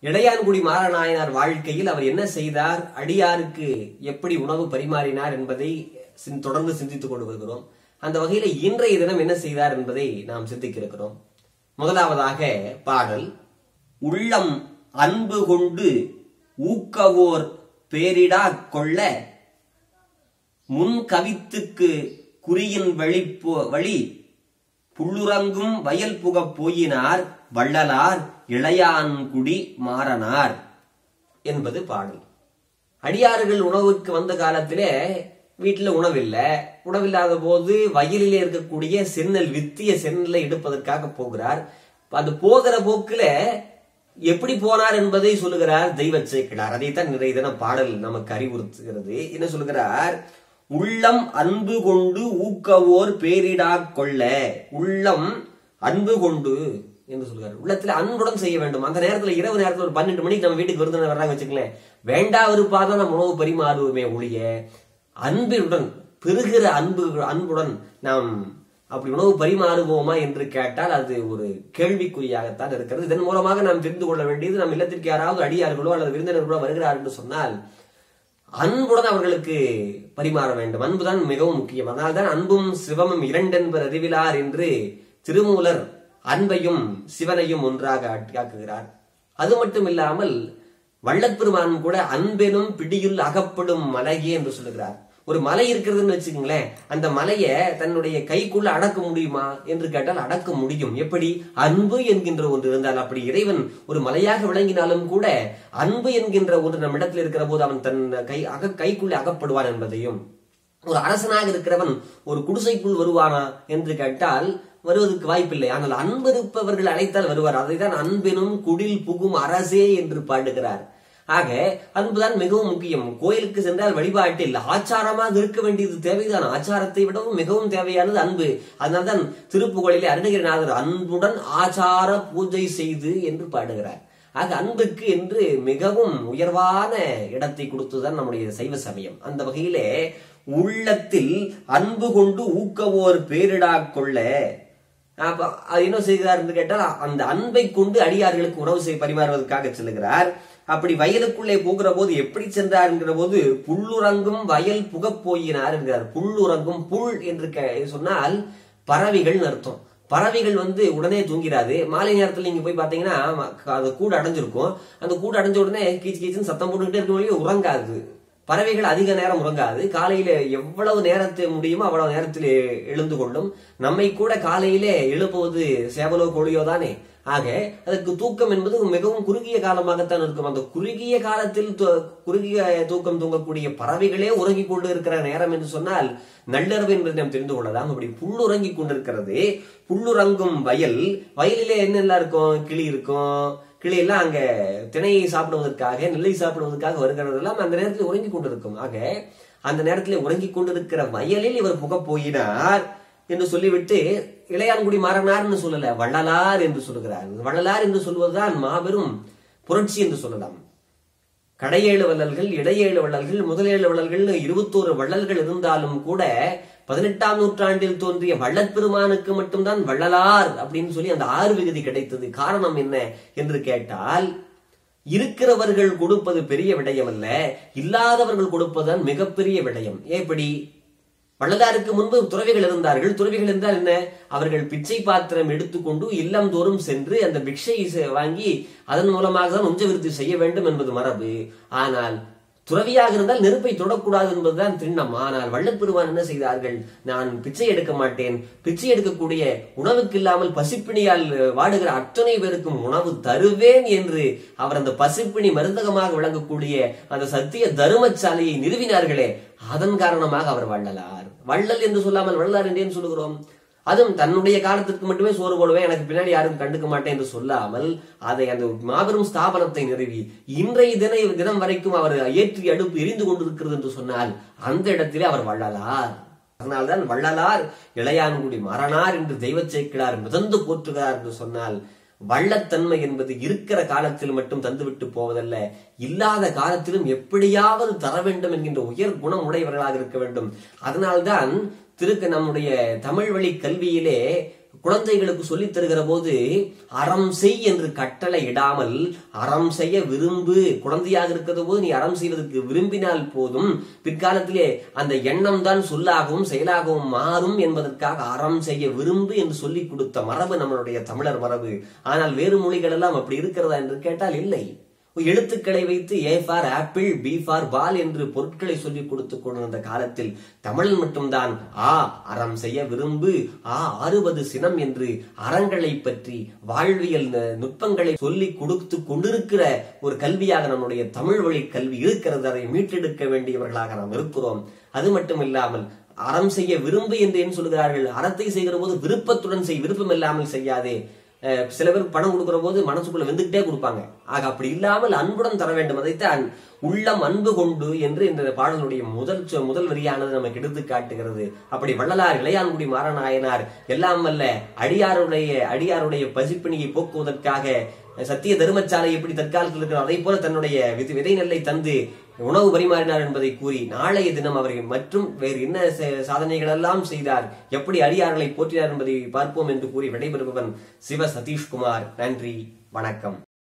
இளையான்குடி மாறநாயனார் வாழ்க்கையில் அவர் என்ன செய்தார் அடியாருக்கு எப்படி உணவு பரிமாறினார் என்பதை சிந்- தொடர்ந்து சிந்தித்துக் கொண்டு வருகிறோம் அந்த வகையில இன்றைய தினம் என்ன செய்தார் என்பதை நாம் சிந்திக்க இருக்கிறோம் முதலாவதாக பாடல் உள்ளம் அன்பு கொண்டு ஊக்கவோர் பேரிடா கொள்ள முன் கவித்துக்கு குறியின் வழிப்போ வழி புள்ளுறங்கும் வயல் புகப் போயினார் வள்ளலார் இளையான்குடி மாறனார் என்பது பாடல் அடியார்கள் உணவுக்கு வந்த காலத்திலே வீட்டுல உணவில்ல உணவில்லாத போது வயலிலே இருக்கக்கூடிய சென்னல் வித்திய சென்னலை எடுப்பதற்காக போகிறார் அது போகிற போக்குல எப்படி போனார் என்பதை சொல்லுகிறார் தெய்வ சேக்கிடார் அதைத்தான் நிறைய தினம் பாடல் நமக்கு அறிவுறுத்துகிறது என்ன சொல்லுகிறார் உள்ளம் அன்பு கொண்டு ஊக்கவோர் பேரிடா கொள்ள உள்ளம் அன்பு கொண்டு என்று சொல்கிறார் உள்ளத்துல அன்புடன் செய்ய வேண்டும் அந்த நேரத்துல இரவு நேரத்துல ஒரு பன்னெண்டு மணிக்கு நம்ம வீட்டுக்கு விருந்தினர் வர்றாங்க வச்சுக்கங்களேன் வேண்டா விருப்பாதான் நம்ம உணவு பரிமாறுவோமே ஒழிய அன்பினுடன் பெருகிற அன்பு அன்புடன் நாம் அப்படி உணவு பரிமாறுவோமா என்று கேட்டால் அது ஒரு கேள்விக்குறியாகத்தான் இருக்கிறது இதன் மூலமாக நாம் தெரிந்து கொள்ள வேண்டியது நம் இல்லத்திற்கு யாராவது அடியார்களோ அல்லது விருந்தினர்களோ வருகிறார் என்று சொன்னால் அன்புடன் அவர்களுக்கு பரிமாற வேண்டும் அன்புதான் மிகவும் முக்கியம் அதனால்தான் அன்பும் சிவமும் இரண்டென்பர் அறிவிலார் என்று திருமூலர் அன்பையும் சிவனையும் ஒன்றாக ஆக்குகிறார் அது மட்டும் இல்லாமல் வள்ளற்பெருமான் கூட அன்பெனும் பிடியுள் அகப்படும் மலையே என்று சொல்லுகிறார் ஒரு மலை இருக்கிறதுன்னு வச்சுக்கோங்களேன் அந்த மலையை தன்னுடைய கைக்குள்ள அடக்க முடியுமா என்று கேட்டால் அடக்க முடியும் எப்படி அன்பு என்கின்ற ஒன்று இருந்தால் அப்படி இறைவன் ஒரு மலையாக விளங்கினாலும் கூட அன்பு என்கின்ற ஒன்று நம் இடத்தில் இருக்கிற போது அவன் தன் கை அக கைக்குள்ளே அகப்படுவான் என்பதையும் ஒரு அரசனாக இருக்கிறவன் ஒரு குடிசைக்குள் வருவானா என்று கேட்டால் வருவதற்கு வாய்ப்பில்லை ஆனால் அன்பு இருப்பவர்கள் அழைத்தால் வருவார் அதைதான் அன்பெனும் குடில் புகும் அரசே என்று பாடுகிறார் ஆக அன்புதான் மிகவும் முக்கியம் கோயிலுக்கு சென்றால் வழிபாட்டில் ஆச்சாரமாக இருக்க வேண்டியது தேவைதான் ஆச்சாரத்தை விடவும் மிகவும் தேவையானது அன்பு அதனால்தான் திருப்புகழிலே அருணகிரிநாதர் அன்புடன் ஆச்சார பூஜை செய்து என்று பாடுகிறார் ஆக அன்புக்கு என்று மிகவும் உயர்வான இடத்தை கொடுத்துதான் நம்முடைய சைவ சமயம் அந்த வகையிலே உள்ளத்தில் அன்பு கொண்டு ஊக்கவோர் பேரிடா கொள்ள அப்ப அது என்ன செய்கிறார் என்று கேட்டால் அந்த அன்பை கொண்டு அடியார்களுக்கு உணவு செய் பரிமாறுவதற்காக செல்லுகிறார் அப்படி வயலுக்குள்ளே போகிற போது எப்படி சென்றார் என்கிற போது புல்லுறங்கும் வயல் புகப் போயினார் என்கிறார் புல்லுறங்கும் புல் என்று கே- சொன்னால் பறவைகள் அர்த்தம் பறவைகள் வந்து உடனே தூங்கிடாது மாலை நேரத்துல நீங்க போய் பாத்தீங்கன்னா அது கூடு அடைஞ்சிருக்கும் அந்த கூடு அடைஞ்ச உடனே கீச்சு கீச்சுன்னு சத்தம் போட்டுக்கிட்டே இருக்க வழியே உறங்காது பறவைகள் அதிக நேரம் உறங்காது காலையில எவ்வளவு நேரத்தை முடியுமோ அவ்வளவு நேரத்தில் எழுந்து கொள்ளும் நம்மை கூட காலையிலே எழுப்புவது சேவலோ கோழியோ தானே ஆக அதற்கு தூக்கம் என்பது மிகவும் குறுகிய காலமாகத்தான் இருக்கும் அந்த குறுகிய காலத்தில் து- குறுகிய தூக்கம் தூங்கக்கூடிய பறவைகளே உறங்கிக் கொண்டு இருக்கிற நேரம் என்று சொன்னால் நள்ளிரவு என்பதை நாம் தெரிந்து கொள்ளலாம் அப்படி புல்லுறங்கிக் கொண்டிருக்கிறது புல்லுறங்கும் வயல் வயலிலே என்னெல்லாம் இருக்கும் கிளி இருக்கும் கிளி எல்லாம் அங்க திணையை சாப்பிடுவதற்காக நெல்லை சாப்பிடுவதற்காக வருகிறதெல்லாம் அந்த நேரத்தில் உறங்கிக் கொண்டிருக்கும் ஆக அந்த நேரத்தில் உறங்கிக் கொண்டிருக்கிற வயலில் இவர் புகப் போயினார் என்று சொல்லிவிட்டு இளையான்குடி மாறனார்னு சொல்லல வள்ளலார் என்று சொல்லுகிறார் வள்ளலார் என்று சொல்வதுதான் மாபெரும் புரட்சி என்று சொல்லலாம் கடையேழு வள்ளல்கள் இடையேழு வள்ளல்கள் முதலேழு வள்ளல்கள் இருபத்தோரு வள்ளல்கள் இருந்தாலும் கூட பதினெட்டாம் நூற்றாண்டில் தோன்றிய வள்ளற் பெருமானுக்கு மட்டும்தான் வள்ளலார் அப்படின்னு சொல்லி அந்த ஆறு விகுதி கிடைத்தது காரணம் என்ன என்று கேட்டால் இருக்கிறவர்கள் கொடுப்பது பெரிய விடயம் அல்ல இல்லாதவர்கள் கொடுப்பதுதான் மிகப்பெரிய விடயம் எப்படி வள்ளலாருக்கு முன்பு துறவிகள் இருந்தார்கள் துறவிகள் என்றால் என்ன அவர்கள் பிச்சை பாத்திரம் எடுத்துக்கொண்டு இல்லம் தோறும் சென்று அந்த பிக்ஷை செ- வாங்கி அதன் மூலமாக தான் உஞ்ச விருத்தி செய்ய வேண்டும் என்பது மரபு ஆனால் துறவியாக இருந்தால் நெருப்பை தொடக்கூடாது என்பதுதான் திண்ணம் ஆனால் வள்ளப்பெருமான் என்ன செய்தார்கள் நான் பிச்சை எடுக்க மாட்டேன் பிச்சை எடுக்கக்கூடிய உணவுக்கு இல்லாமல் பசிப்பிணியால் வாடுகிற அத்தனை பேருக்கும் உணவு தருவேன் என்று அவர் அந்த பசிப்பிணி மருந்தகமாக விளங்கக்கூடிய அந்த சத்திய தருமசாலையை நிறுவினார்களே அதன் காரணமாக அவர் வள்ளலார் வள்ளல் என்று சொல்லாமல் வள்ளலார் என்று ஏன் சொல்லுகிறோம் அதுவும் தன்னுடைய காலத்திற்கு மட்டுமே சோறு போடுவேன் எனக்கு பின்னாடி யாரும் கண்டுக்க மாட்டேன் என்று சொல்லாமல் அதை அந்த மாபெரும் ஸ்தாபனத்தை நிறுவி இன்றைய தின தினம் வரைக்கும் அவர் ஏற்றி அடுப்பு எரிந்து கொண்டிருக்கிறது என்று சொன்னால் அந்த இடத்திலே அவர் வள்ளலார் அதனால்தான் வள்ளலார் இளையான்குடி மரணார் என்று தெய்வ சேக்கிழார் மிதந்து போற்றுகிறார் என்று சொன்னால் வள்ளத்தன்மை என்பது இருக்கிற காலத்தில் மட்டும் தந்துவிட்டு போவதல்ல இல்லாத காலத்திலும் எப்படியாவது தர வேண்டும் என்கின்ற உயர் குணம் உடையவர்களாக இருக்க வேண்டும் அதனால்தான் திருக்கு நம்முடைய தமிழ் வழி கல்வியிலே குழந்தைகளுக்கு சொல்லித் தருகிற போது அறம் செய் என்று கட்டளை இடாமல் அறம் செய்ய விரும்பு குழந்தையாக இருக்கிற போது நீ அறம் செய்வதற்கு விரும்பினால் போதும் பிற்காலத்திலே அந்த எண்ணம் தான் சொல்லாகவும் செயலாகவும் மாறும் என்பதற்காக அறம் செய்ய விரும்பு என்று சொல்லிக் கொடுத்த மரபு நம்மளுடைய தமிழர் மரபு ஆனால் வேறு மொழிகள் எல்லாம் அப்படி இருக்கிறதா என்று கேட்டால் இல்லை எழுத்துக்களை வைத்து A for apple B for ball என்று பொருட்களை சொல்லிக் கொடுத்து கொண்டிருந்த காலத்தில் தமிழன் மட்டும்தான் ஆ அறம் செய்ய விரும்பு ஆ ஆறுவது சினம் என்று அறங்களை பற்றி வாழ்வியல் நுட்பங்களை சொல்லி கொடுத்து கொண்டிருக்கிற ஒரு கல்வியாக நம்முடைய தமிழ் வழி கல்வி இருக்கிறது அதை மீட்டெடுக்க வேண்டியவர்களாக நாம் இருக்கிறோம் அது மட்டும் இல்லாமல் அறம் செய்ய விரும்பு என்று ஏன் சொல்கிறார்கள் அறத்தை செய்கிற போது விருப்பத்துடன் செய் விருப்பம் இல்லாமல் செய்யாதே சில பேர் பணம் கொடுக்கிற போது மனசுக்குள்ள வெந்துகிட்டே கொடுப்பாங்க ஆக அப்படி இல்லாமல் அன்புடன் தர வேண்டும் அதைத்தான் உள்ளம் அன்பு கொண்டு என்று இந்த பாடலுடைய முதல் முதல் வரியானது நமக்கு எடுத்து காட்டுகிறது அப்படி வள்ளலார் இளையான்குடி மாறநாயனார் எல்லாம் வல்ல அடியாருடைய அடியாருடைய பசிப்பிணியை போக்குவதற்காக சத்திய தர்மச்சாலை எப்படி தற்காலத்தில் இருக்கிறோம் அதை போல தன்னுடைய விதை நெல்லை தந்து உணவு பரிமாறினார் என்பதை கூறி நாளைய தினம் அவரை மற்றும் வேறு என்ன சாதனைகள் எல்லாம் செய்தார் எப்படி அடியார்களை போற்றினார் என்பதை பார்ப்போம் என்று கூறி விடைபெறுபவன் சிவ சதீஷ்குமார் நன்றி வணக்கம்